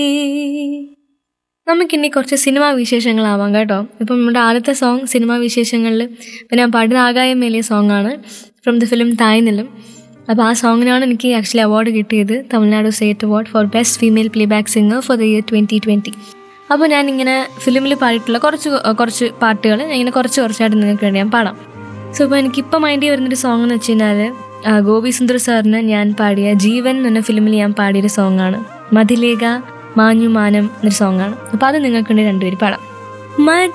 നമുക്കിനി കുറച്ച് സിനിമാ വിശേഷങ്ങളാവാം കേട്ടോ ഇപ്പം നമ്മുടെ ആദ്യത്തെ സോങ് സിനിമാ വിശേഷങ്ങളിൽ ഇപ്പം ഞാൻ പാടുന്ന ആകായം മേലിയ സോങ്ങാണ് ഫ്രം ദ ഫിലിം തായ്നിലും അപ്പോൾ ആ സോങ്ങിനാണ് എനിക്ക് ആക്ച്വലി അവാർഡ് കിട്ടിയത് Tamil Nadu state award for best female playback singer for the year twenty twenty അപ്പോൾ ഞാനിങ്ങനെ ഫിലിമിൽ പാടിയിട്ടുള്ള കുറച്ച് കുറച്ച് പാട്ടുകൾ ഞാൻ ഇങ്ങനെ കുറച്ച് കുറച്ചായിട്ട് നിങ്ങൾക്ക് വേണ്ടി ഞാൻ പാടാം സോ ഇപ്പോൾ എനിക്കിപ്പോൾ മൈൻഡിൽ വരുന്നൊരു സോങ് എന്ന് വെച്ച് കഴിഞ്ഞാൽ ആ, ഗോപി സുന്ദർ സാറിന് ഞാൻ പാടിയ ജീവൻ എന്ന ഫിലിമിൽ ഞാൻ പാടിയൊരു സോങ്ങാണ് മതിലേക മാഞ്ഞു മാനം എന്നൊരു സോങ്ങാണ് അപ്പോൾ അത് നിങ്ങൾക്ക് വേണ്ടി രണ്ടുപേര് പാടാം മതി